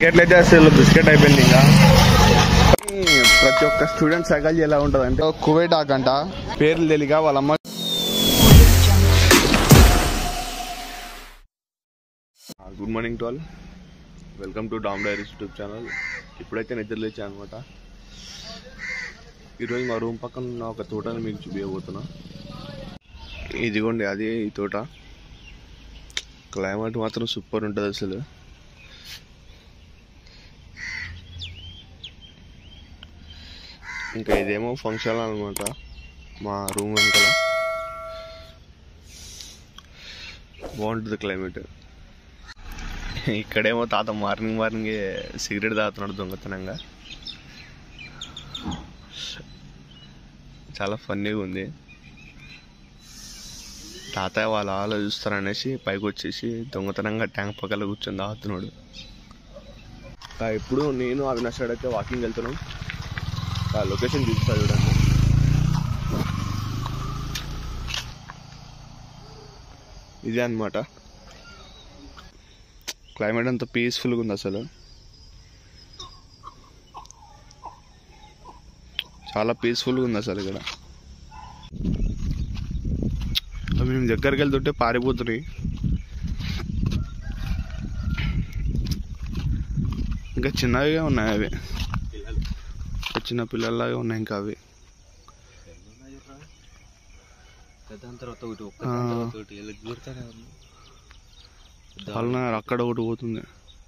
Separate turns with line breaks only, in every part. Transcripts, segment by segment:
ఎట్లయితే అసలు బిస్కెట్ అయిపోయింది ఇంకా ప్రతి ఒక్క స్టూడెంట్ సైకాలజీ ఎలా ఉంటుంది అంటే కువైట్ ఆకంట పేర్లు తెలియక వాళ్ళ అమ్మ good morning to all welcome to Dam Diaries YouTube channel ఇప్పుడైతే నిద్ర లేచా అనమాట ఈరోజు మా రూమ్ పక్కన ఉన్న ఒక తోటని మీకు చూపించబోతున్నా ఇదిగోండి అదే ఈ తోట క్లైమేట్ మాత్రం సూపర్ ఉంటుంది అసలు ఇంకా ఇదేమో ఫంక్షన్ అనమాట మా రూమ్ వెనకాల బాగుంటుంది క్లైమేట్ ఇక్కడేమో తాత మార్నింగ్ మార్నింగ్ సిగరెట్ తాగుతున్నాడు దొంగతనంగా చాలా ఫన్నీగా ఉంది తాతయ్య వాళ్ళ ఆలో చూస్తారనేసి పైకి వచ్చేసి దొంగతనంగా ట్యాంక్ పక్కన కూర్చొని తాగుతున్నాడు ఆ, ఇప్పుడు నేను అవినాష్ గారు అయితే వాకింగ్ వెళ్తున్నాం ఆ లొకేషన్ చూపిస్తా చూడండి ఇదే అనమాట క్లైమేట్ అంతా పీస్ఫుల్గా ఉంది అసలు చాలా పీస్ఫుల్గా ఉంది అసలు ఇక్కడ అవి మేము దగ్గరికి వెళ్తుంటే పారిపోతున్నాయి ఇంకా చిన్నవిగా ఉన్నాయి అవి చిన్న పిల్లల్లాగా ఉన్నాయి ఇంకా అవి
దాని తర్వాత ఒకటి ఒక్క
ఆ.
దాని తర్వాత ఒకటి ఇలా దూరుతానే ఉంది.
వాళ్ళ అక్కడ ఒకటి పోతుంది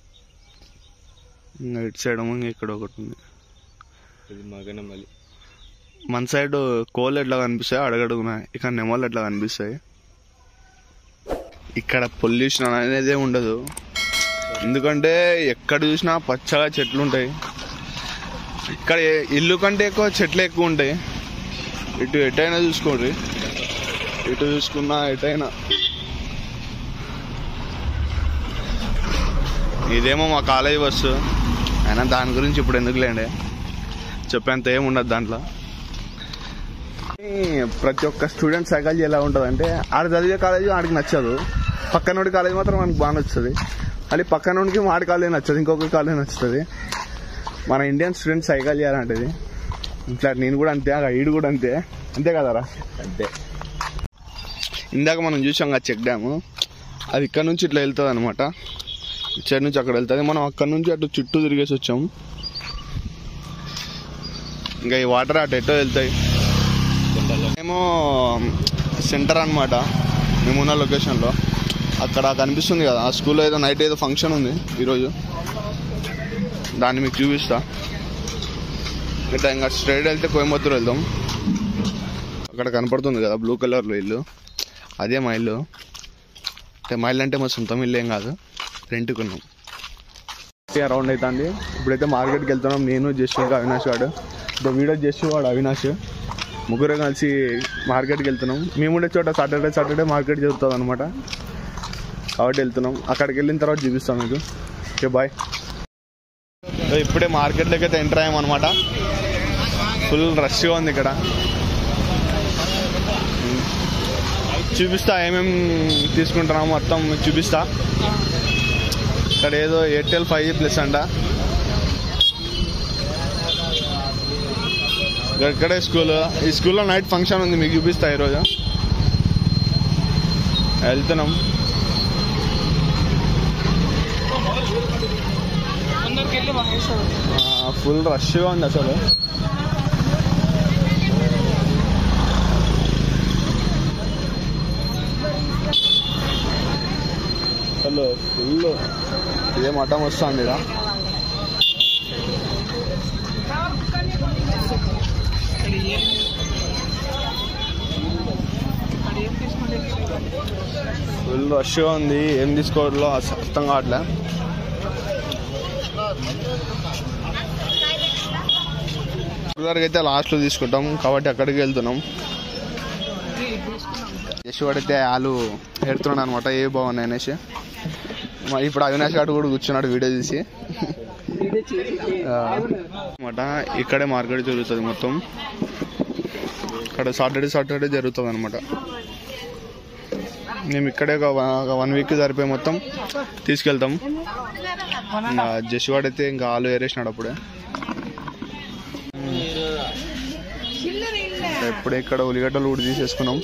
ఇంకా ఇటు సైడ్ ఏమో ఇంకా ఇక్కడ ఒకటి ఉంది
ఇది మగన మళ్ళీ
మన సైడ్ కోళ్ళు ఎట్లా కనిపిస్తాయి అడగడుగున ఇక్కడ నెమళ్ళు ఎట్లా కనిపిస్తాయి ఇక్కడ పొల్యూషన్ అనేది ఉండదు ఎందుకంటే ఎక్కడ చూసినా పచ్చగా చెట్లు ఉంటాయి ఇక్కడ ఏ- ఇల్లు కంటే ఎక్కువ చెట్లు ఎక్కువ ఉంటాయి ఇటు ఎటైనా చూసుకోండి ఇటు చూసుకున్నా ఎటైనా ఇదేమో మా కాలేజీ బస్సు అయినా దాని గురించి ఇప్పుడు ఎందుకులేండి చెప్పేంత ఏం ఉండదు దాంట్లో ప్రతి ఒక్క స్టూడెంట్ సైకాలజీ ఎలా ఉంటుంది అంటే ఆడ చదివే కాలేజీ ఆడికి నచ్చదు పక్కనోడి కాలేజీ మాత్రం మనకు బాగా నచ్చుతుంది మళ్ళీ పక్కనోడికి వాడి కాలేజీ నచ్చదు ఇంకొక కాలేజీ నచ్చుతుంది మన ఇండియన్ స్టూడెంట్ సైకాలజీ అలాంటిది ఇట్లా నేను కూడా అంతే ఆ ఈడు కూడా అంతే అంతే కదరా
అంతే
ఇందాక మనం చూసాం కదా చెక్ డ్యామ్ అది ఇక్కడ నుంచి ఇట్లా వెళ్తుంది అనమాట ఇచ్చడి నుంచి అక్కడ వెళ్తుంది మనం అక్కడ నుంచి అటు చుట్టూ తిరిగేసి వచ్చాం ఇంకా ఈ వాటర్ అటు ఎటో వెళ్తాయి ఏమో సెంటర్ అనమాట మేమున్న లొకేషన్లో అక్కడ కనిపిస్తుంది కదా ఆ స్కూల్లో ఏదో నైట్ ఏదో ఫంక్షన్ ఉంది ఈరోజు దాన్ని మీకు చూపిస్తా ఇట్లా ఇంకా స్ట్రైట్ వెళ్తే కోయంబత్తూరు వెళ్దాం అక్కడ కనపడుతుంది కదా బ్లూ కలర్లో ఇల్లు అదే మా ఇల్లు అంటే మా ఇల్లు అంటే మా సొంతం ఇల్లు ఏం కాదు రెంట్కున్నాం అరౌండ్ అవుతుంది ఇప్పుడైతే మార్కెట్కి వెళ్తున్నాం నేను జస్ట్ ఇంకా అవినాష్ గాడు ఇప్పుడు వీడియో చేసి వాడు అవినాష్ ముగ్గురు కలిసి మార్కెట్కి వెళ్తున్నాం మేము ఉండే చోట సాటర్డే సాటర్డే మార్కెట్ జరుగుతుంది అనమాట కాబట్టి వెళ్తున్నాం అక్కడికి వెళ్ళిన తర్వాత చూపిస్తాం మీకు ఓకే బాయ్ సో ఇప్పుడే మార్కెట్లోకి అయితే ఎంటర్ అయ్యామన్నమాట ఫుల్ రష్గా ఉంది ఇక్కడ చూపిస్తా ఏమేం తీసుకుంటున్నాం మొత్తం చూపిస్తా ఇక్కడ ఏదో ఎయిర్టెల్ ఫైవ్ జీ ప్లస్ అంట ఇక్కడ- ఇక్కడే స్కూల్ ఈ స్కూల్లో నైట్ ఫంక్షన్ ఉంది మీకు చూపిస్తా ఈరోజు వెళ్తున్నాం ఫుల్ రష్గా ఉంది అసలు అసలు ఫుల్ ఇదే మఠం వస్తుంది ఇక్కడ ఫుల్ రష్గా ఉంది ఏం తీసుకోవాలో అస- అర్థం కావట్లే వరకు అయితే లాస్ట్లో తీసుకుంటాం కాబట్టి అక్కడికి వెళ్తున్నాం యశ్ పడితే ఆలు ఎడుతున్నాడు అనమాట ఏ బాగున్నాయి అనేసి మరి ఇప్పుడు అవినాష్ గారు కూడా కూర్చున్నాడు వీడియో తీసి అనమాట ఇక్కడే మార్కెట్ జరుగుతుంది మొత్తం ఇక్కడ సాటర్డే సాటర్డే జరుగుతుంది అనమాట మేము ఇక్కడే ఒక వన్ వీక్ సరిపోయి మొత్తం తీసుకెళ్తాం ఇంకా జస్వాడ్ అయితే ఇంకా ఆలు ఏరేసినాడు అప్పుడే ఎప్పుడే ఇక్కడ ఉల్లిగడ్డలు ఊడి తీసేసుకున్నాం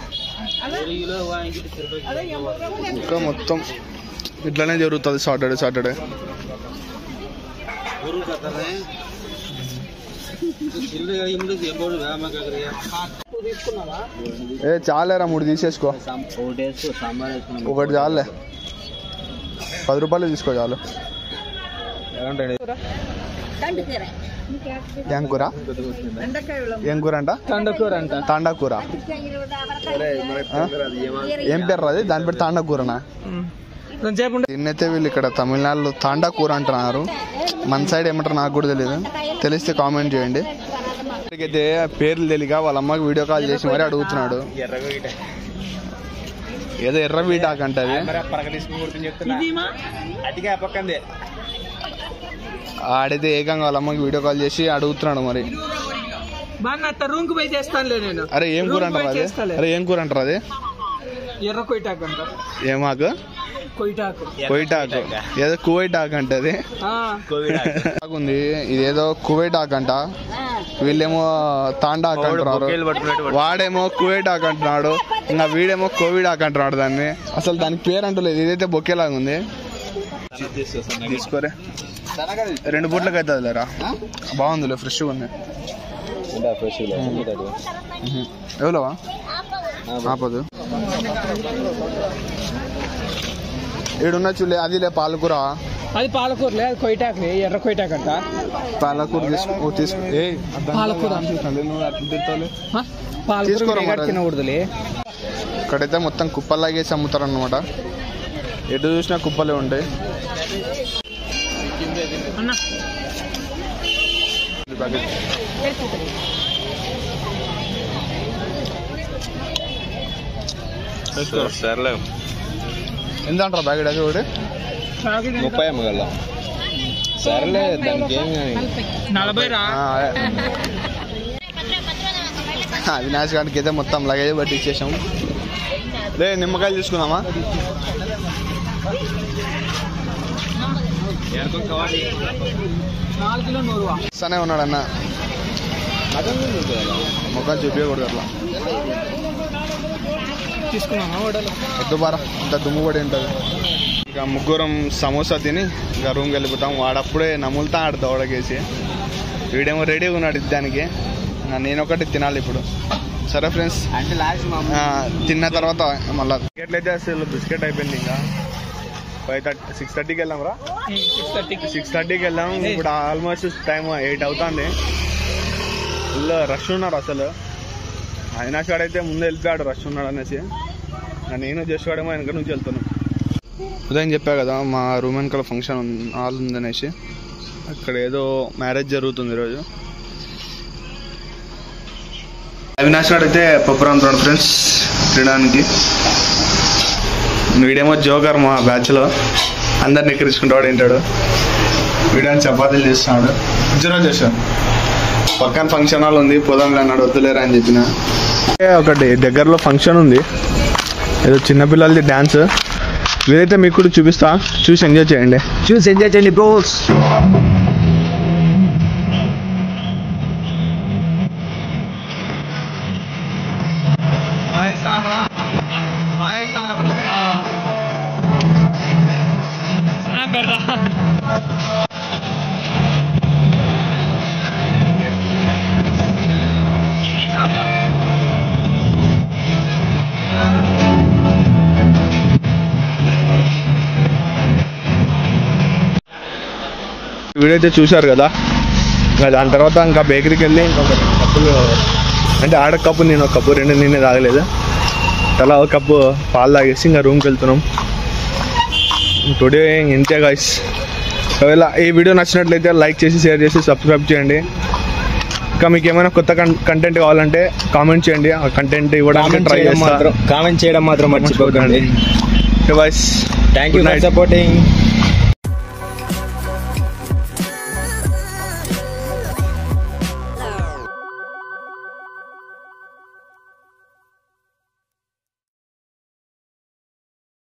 ఇంకా మొత్తం ఇట్లానే జరుగుతుంది సాటర్డే సాటర్డే ఏ చాలేరా మూడు తీసేసుకో ఒకటి చాలే పది రూపాయలు తీసుకో చాలు ఏం కూర ఏం కూర అంట
తండకూర అంట
తాండా కూర ఆ? ఏం పేరు అది దాని పేరు తాండా కూరనా
కొంచెంసేపు ఉండు.
దీన్నైతే వీళ్ళు ఇక్కడ తమిళనాడులో తాండా కూర అంటున్నారు మన సైడ్ ఏమంటారు నాకు కూడా తెలియదు తెలిస్తే కామెంట్ చేయండి అయితే పేర్లు తెలియక వాళ్ళ అమ్మకి వీడియో కాల్ చేసి మరీ అడుగుతున్నాడు ఏదో ఎర్ర వీటాక్ అంటది ఆడైతే ఏకంగా వాళ్ళ అమ్మకి వీడియో కాల్ చేసి అడుగుతున్నాడు మరి
బాగా అత్త రూమ్ కు పోయి చేస్తానులే నేను
అరే ఏం కూర అంటారు అది
చేస్తాలే.
అరే ఏం కూర అంటారు అది
ఎర్ర కొయిటాకు అంట
ఏమాకు
కొయిటాకు
కొయిటాకు ఏదో కువైట్ ఆకు అంటది
ఆ,
ఆకు ఉంది ఇదేదో కువైట్ ఆకు అంట వీళ్ళేమో తాండా ఆకు అంటున్నారు వాడేమో కువైట్ ఆకు అంటున్నాడు ఇంకా వీడేమో కోవిడ్ ఆకు అంటున్నాడు దాన్ని అసలు దానికి పేరు అంటలేదు ఇదైతే బొక్కేలాగా ఉంది తీసుకోరే రెండు పూట్లకి అవుతుంది లేరా బాగుందిలే ఫ్రెష్గా ఉంది ఎవరవా ఆపదు ఏడున్నా చూలే అది లే పాలకూర
అది పాలకూరలే అది కొయిటాకులే ఎర్ర కొయిటాకు అంట
పాలకూర తీసుకో తీసుకో ఏయ్, అర్థం
పాలకూర.
కాదు. నువ్వు అట్లా తింటావులే.
ఆ? పాలకూర
తీసుకోరా
వినేగాడు
మరి.
తినకూడదులే
ఇక్కడైతే మొత్తం కుప్పల్లాగేసి అమ్ముతారు అనమాట ఎటు చూసినా కుప్పలే ఉంటాయి
అన్న
ఈ ప్యాకెట్.
సర్లే
ఎంత అంటారా ప్యాకెట్ అది ఒకటి
ప్యాకెట్ ఎంత?
ముప్పై అమ్మగల సర్లే దానికి ఏం కానీ
నలభై రా
ఆ, అదే. అవినాష్ గారికి అయితే మొత్తం లగేజ్ బట్టి ఇచ్చేసాం లే నిమ్మకాయలు తీసుకుందామా
నాలుగు కిలో నూరు
సనే ఉన్నాడు అన్న ముఖం చూపించకూడదు అట్లా
తీసుకున్నామా వడలు
వద్దు బారా ఇంత దుమ్ము పడి ఉంటుంది ఇక ముగ్గురం సమోసా తిని ఇక రూమ్కి వెళ్ళిపోతాం వాడప్పుడే నములుతా ఆడు దౌడకేసి వీడేమో రెడీగా ఉన్నాడు ఇద్దానికి ఇంకా నేను ఒకటి తినాలి ఇప్పుడు సరే ఫ్రెండ్స్
అంటే లాస్ట్ మా
తిన్న తర్వాత మళ్ళీ టికెట్లు అయితే అసలు బిస్కెట్ అయిపోయింది ఇంకా ఫైవ్ థర్టీ సిక్స్ థర్టీకి వెళ్ళాం రా
సిక్స్ థర్టీకి
సిక్స్ థర్టీకి వెళ్ళాం ఇప్పుడు ఆల్మోస్ట్ టైం ఎయిట్ అవుతుంది ఫుల్ రష్ ఉన్నారు అసలు అవినాష్ గాడు అయితే ముందే వెళ్ళిపోయాడు రష్ ఉన్నాడు అనేసి ఇంకా నేను జస్ట్ వాడేమో వెనక నుంచి వెళ్తున్నాను ఉదయం చెప్పా కదా మా రూమ్ వెనకాల ఫంక్షన్ ఉంది హాల్ ఉందనేసి అక్కడ ఏదో మ్యారేజ్ జరుగుతుంది ఈరోజు అవినాష్ గారు అయితే పప్పు రాంతున్నాడు ఫ్రెండ్స్ తినడానికి వీడేమో జోకర్ మా బ్యాచ్లో అందరిని ఎక్కిరించుకుంటాడు ఏంటాడు వీడని చపాతీలు చేస్తున్నాడు ఇద్దరు చేశాను పక్కన ఫంక్షన్ హాల్ ఉంది పోదాంలే అన్నాడు వద్దులేరా అని చెప్పిన ఒకటి దగ్గరలో ఫంక్షన్ ఉంది ఏదో చిన్నపిల్లలది డ్యాన్స్ వీలైతే మీకు కూడా చూపిస్తా చూసి ఎంజాయ్ చేయండి
చూసి ఎంజాయ్ చేయండి బ్రోస్
వీడియో అయితే చూశారు కదా ఇంకా దాని తర్వాత ఇంకా బేకరీకి వెళ్ళి ఇంకొక రెండు కప్పులు అంటే ఆడ కప్పు నేను ఒక కప్పు రెండు నేనే తాగలేదు తలా ఒక కప్పు పాలు తాగేసి ఇంకా రూమ్కి వెళ్తున్నాం టుడే ఇంతే గాయస్ ఒకవేళ ఈ వీడియో నచ్చినట్లయితే లైక్ చేసి షేర్ చేసి సబ్స్క్రైబ్ చేయండి ఇంకా మీకు ఏమైనా కొత్త కంటెంట్ కావాలంటే కామెంట్ చేయండి ఆ కంటెంట్ ఇవ్వడానికి ట్రై చేస్తాను
కామెంట్ చేయడం మాత్రం మర్చిపోకండి
boys
thank you for supporting